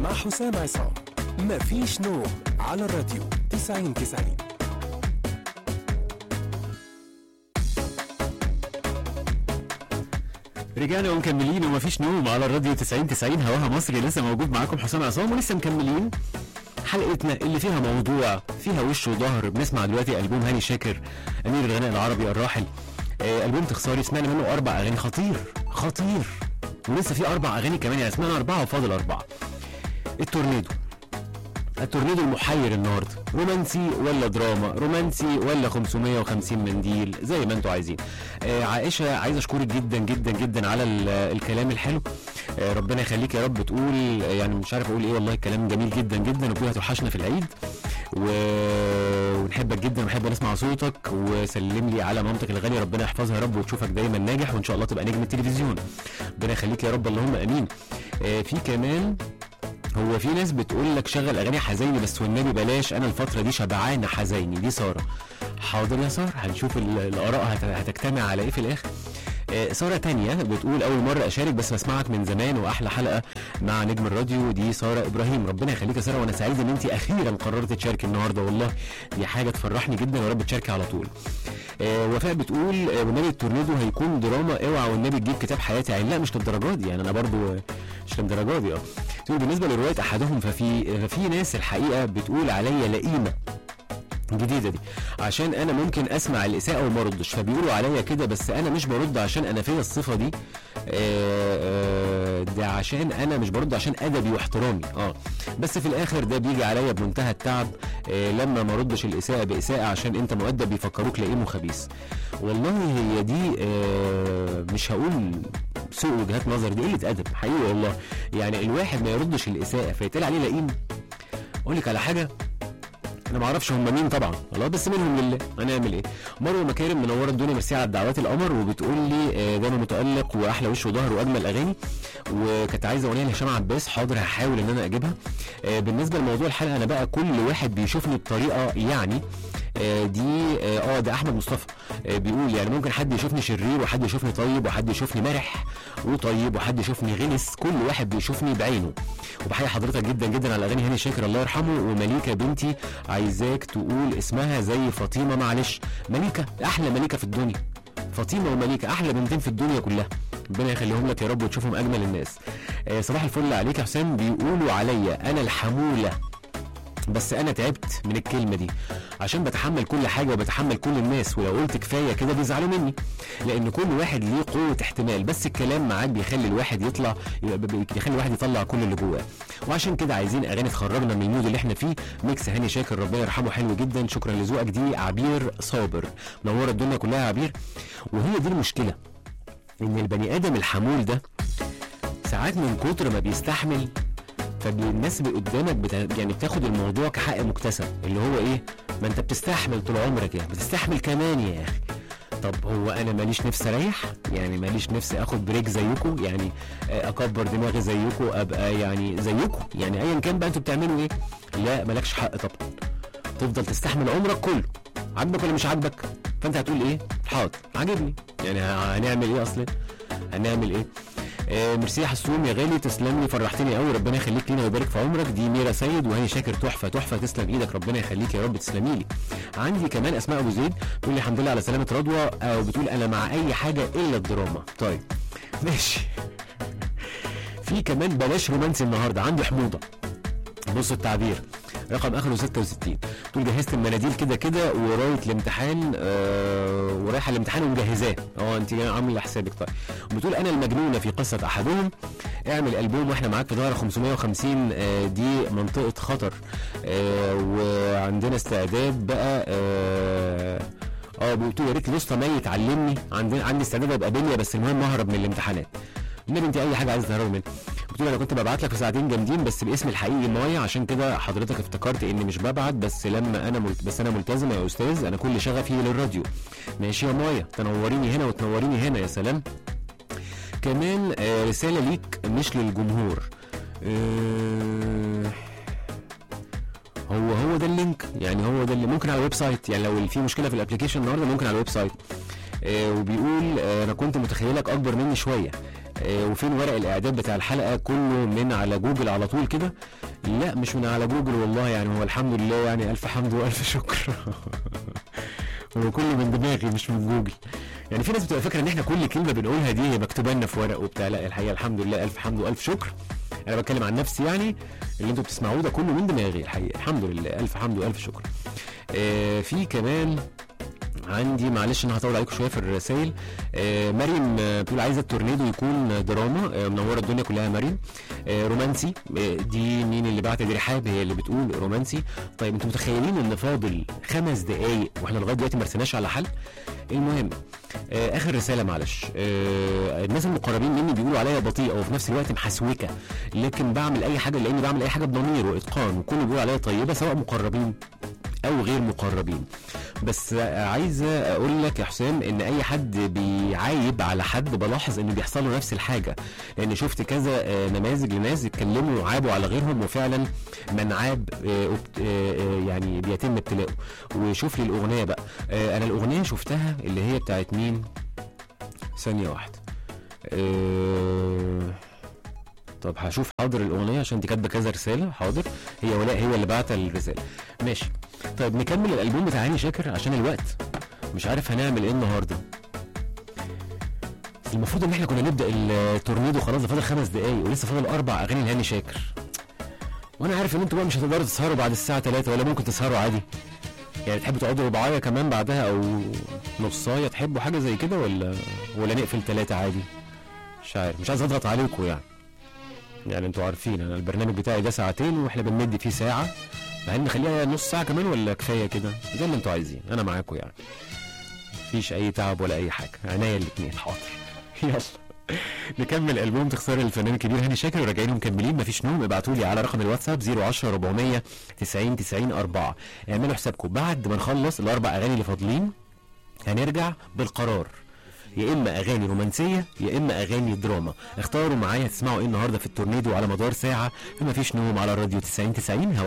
مع حسام عصام مفيش نوم على الراديو 90 90 رجعنا ومكملين ومفيش نوم على الراديو 90 90 هواها مصري لسه موجود معاكم حسام عصام ولسه مكملين حلقتنا اللي فيها موضوع فيها وش وظهر بنسمع دلوقتي البوم هاني شاكر امير الغناء العربي الراحل آه البوم تخساري سمعنا منه اربع اغاني خطير خطير ولسه في اربع اغاني كمان يعني سمعنا اربعه وفاضل اربعه التورنيدو التورنيدو المحير النهارده رومانسي ولا دراما رومانسي ولا 550 منديل زي ما انتوا عايزين آه عائشه عايز اشكرك جدا جدا جدا على ال- الكلام الحلو آه ربنا يخليك يا رب تقول آه، يعني مش عارف اقول ايه والله الكلام جميل جدا جدا وبتقول هتوحشنا في العيد و... ونحبك جدا ونحب نسمع صوتك وسلم لي على مامتك الغاليه ربنا يحفظها يا رب وتشوفك دايما ناجح وان شاء الله تبقى نجم التلفزيون ربنا يخليك يا رب اللهم امين آه في كمان هو في ناس بتقول لك شغل اغاني حزيني بس والنبي بلاش انا الفتره دي شبعانه حزيني دي ساره حاضر يا ساره هنشوف ال- الاراء هت- هتجتمع على ايه في الاخر آه، سارة تانية بتقول أول مرة أشارك بس بسمعك من زمان وأحلى حلقة مع نجم الراديو دي سارة إبراهيم ربنا يخليك يا سارة وأنا سعيد إن أنت أخيرا قررت تشاركي النهاردة والله دي حاجة تفرحني جدا ويا رب تشاركي على طول آه، وفاء بتقول آه، والنبي التورنيدو هيكون دراما اوعى والنبي تجيب كتاب حياتي يعني لا مش للدرجه دي يعني انا برضو آه، مش للدرجه دي اه تقول بالنسبه لروايه احدهم ففي ففي ناس الحقيقه بتقول عليا لئيمه جديده دي عشان انا ممكن اسمع الاساءه وما اردش فبيقولوا عليا كده بس انا مش برد عشان انا فيا الصفه دي آه، آه، ده عشان انا مش برد عشان ادبي واحترامي اه بس في الاخر ده بيجي عليا بمنتهى التعب آه، لما ما ردش الاساءه باساءه عشان انت مؤدب بيفكروك لئيم وخبيث والله هي دي آه، مش هقول سوء وجهات نظر دي قله ادب حقيقي والله يعني الواحد ما يردش الاساءه فيتقال عليه لئيم اقول لك على حاجه انا ما اعرفش هم مين طبعا والله بس منهم لله هنعمل ايه مروه مكارم منوره الدنيا ميرسي على الدعوات القمر وبتقول لي آه، دايما متالق واحلى وش وظهر واجمل اغاني وكانت عايزه اغنيه لهشام عباس حاضر هحاول ان انا اجيبها آه، بالنسبه لموضوع الحلقه انا بقى كل واحد بيشوفني بطريقه يعني آه، دي اه آه، ده احمد مصطفى آه، بيقول يعني ممكن حد يشوفني شرير وحد يشوفني طيب وحد يشوفني مرح وطيب وحد يشوفني غلس كل واحد بيشوفني بعينه وبحيي حضرتك جدا جدا على اغاني هاني شاكر الله يرحمه ومليكه بنتي عايزاك تقول اسمها زي فاطمه معلش مليكه احلى مليكه في الدنيا فاطمه ومليكه احلى بنتين في الدنيا كلها ربنا يخليهم لك يا رب وتشوفهم اجمل الناس آه صباح الفل عليك يا حسام بيقولوا عليا انا الحموله بس انا تعبت من الكلمه دي عشان بتحمل كل حاجه وبتحمل كل الناس ولو قلت كفايه كده بيزعلوا مني لان كل واحد ليه قوه احتمال بس الكلام معاك بيخلي الواحد يطلع بيخلي الواحد يطلع كل اللي جواه وعشان كده عايزين اغاني تخرجنا من المود اللي احنا فيه ميكس هاني شاكر ربنا يرحمه حلو جدا شكرا لذوقك دي عبير صابر منوره الدنيا كلها يا عبير وهي دي المشكله ان البني ادم الحمول ده ساعات من كتر ما بيستحمل فالناس اللي قدامك بتا... يعني بتاخد الموضوع كحق مكتسب اللي هو ايه ما انت بتستحمل طول عمرك يعني بتستحمل كمان يا اخي طب هو انا ماليش نفسي اريح يعني ماليش نفسي اخد بريك زيكم يعني آه، اكبر دماغي زيكم ابقى يعني زيكم يعني ايا كان بقى انتوا بتعملوا ايه لا مالكش حق طبعا تفضل تستحمل عمرك كله عاجبك ولا مش عاجبك فانت هتقول ايه حاضر عاجبني يعني ه- هنعمل ايه اصلا هنعمل ايه آه ميرسي يا حسوم يا غالي تسلم لي فرحتني قوي ربنا يخليك لينا ويبارك في عمرك دي ميرا سيد وهي شاكر تحفه تحفه تسلم ايدك ربنا يخليك يا رب تسلمي لي عندي كمان اسماء ابو زيد تقول لي الحمد لله على سلامه رضوى او بتقول انا مع اي حاجه الا الدراما طيب ماشي في كمان بلاش رومانسي النهارده عندي حموضه بص التعبير رقم اخره 66 تقول جهزت المناديل كده كده ورايه الامتحان آه ورايحه الامتحان ومجهزاه اه انت عامله حسابك طيب وبتقول انا المجنونه في قصه احدهم اعمل البوم واحنا معاك في ظهر 550 آه دي منطقه خطر آه وعندنا استعداد بقى اه اه بتقول يا ريت الوسطى ميت علمني عندي عندي استعداد ابقى بنيه بس المهم اهرب من الامتحانات النبي انت اي حاجه عايز تهرب منها بتقول انا كنت ببعت لك في ساعتين جامدين بس باسم الحقيقي مايا عشان كده حضرتك افتكرت اني مش ببعت بس لما انا ملت... بس انا ملتزم يا استاذ انا كل شغفي للراديو ماشي يا مايا تنوريني هنا وتنوريني هنا يا سلام كمان آه، رساله ليك مش للجمهور آه، هو هو ده اللينك يعني هو ده اللي ممكن على الويب سايت يعني لو في مشكله في الابلكيشن النهارده ممكن على الويب سايت آه، وبيقول آه، انا كنت متخيلك اكبر مني شويه آه، وفين ورق الاعداد بتاع الحلقه كله من على جوجل على طول كده لا مش من على جوجل والله يعني هو الحمد لله يعني الف حمد والف شكر هو كله من دماغي مش من جوجل يعني في ناس بتبقى فاكره ان احنا كل كلمه بنقولها دي هي مكتوبه لنا في ورق وبتاع لا الحقيقه الحمد لله الف حمد والف شكر انا بتكلم عن نفسي يعني اللي انتوا بتسمعوه ده كله من دماغي الحقيقه الحمد لله الف حمد والف شكر آه في كمان عندي معلش انا هطول عليكم شويه في الرسائل آه مريم آه، بتقول عايزه التورنيدو يكون دراما آه منوره الدنيا كلها مريم آه رومانسي آه دي مين اللي بعت دي رحاب هي اللي بتقول رومانسي طيب انتوا متخيلين ان فاضل خمس دقايق واحنا لغايه دلوقتي ما رسيناش على حل المهم آه اخر رساله معلش آه الناس المقربين مني بيقولوا عليا بطيئه وفي نفس الوقت محسوكه لكن بعمل اي حاجه لاني بعمل اي حاجه بضمير واتقان وكله بيقول عليا طيبه سواء مقربين او غير مقربين بس عايزه اقول لك يا حسام ان اي حد بيعايب على حد بلاحظ ان بيحصل له نفس الحاجه لان شفت كذا آه، نماذج لناس اتكلموا وعابوا على غيرهم وفعلا من عاب آه، أبت- آه، آه، يعني بيتم ابتلاؤه وشوف لي الاغنيه بقى آه، انا الاغنيه شفتها اللي هي بتاعت مين ثانيه واحده آه، طب هشوف حاضر الاغنيه عشان دي كاتبه كذا رساله حاضر هي ولاء هي اللي بعت الرساله ماشي طيب نكمل الالبوم بتاع هاني شاكر عشان الوقت مش عارف هنعمل ايه النهارده المفروض ان احنا كنا نبدا التورنيدو خلاص ده فاضل خمس دقايق ولسه فاضل اربع اغاني لهاني شاكر وانا عارف ان انتوا بقى مش هتقدروا تسهروا بعد الساعه 3 ولا ممكن تسهروا عادي يعني تحبوا تقعدوا رباعيه كمان بعدها او نصايه تحبوا حاجه زي كده ولا ولا نقفل ثلاثه عادي مش عارف مش عايز اضغط عليكم يعني يعني انتوا عارفين انا البرنامج بتاعي ده ساعتين واحنا بنمد فيه ساعه فهل نخليها نص ساعه كمان ولا كفايه كده زي اللي انتوا عايزين انا معاكم يعني مفيش اي تعب ولا اي حاجه عينيا الاثنين حاضر يلا نكمل البوم تخسر الفنان الكبير هاني شاكر وراجعين مكملين مفيش نوم ابعتوا لي على رقم الواتساب 010 400 90 90 4 اعملوا حسابكم بعد ما نخلص الاربع اغاني اللي فاضلين هنرجع بالقرار يا اما اغاني رومانسيه يا اما اغاني دراما اختاروا معايا تسمعوا ايه النهارده في التورنيدو على مدار ساعه فما فيش نوم على الراديو 90 90 هوا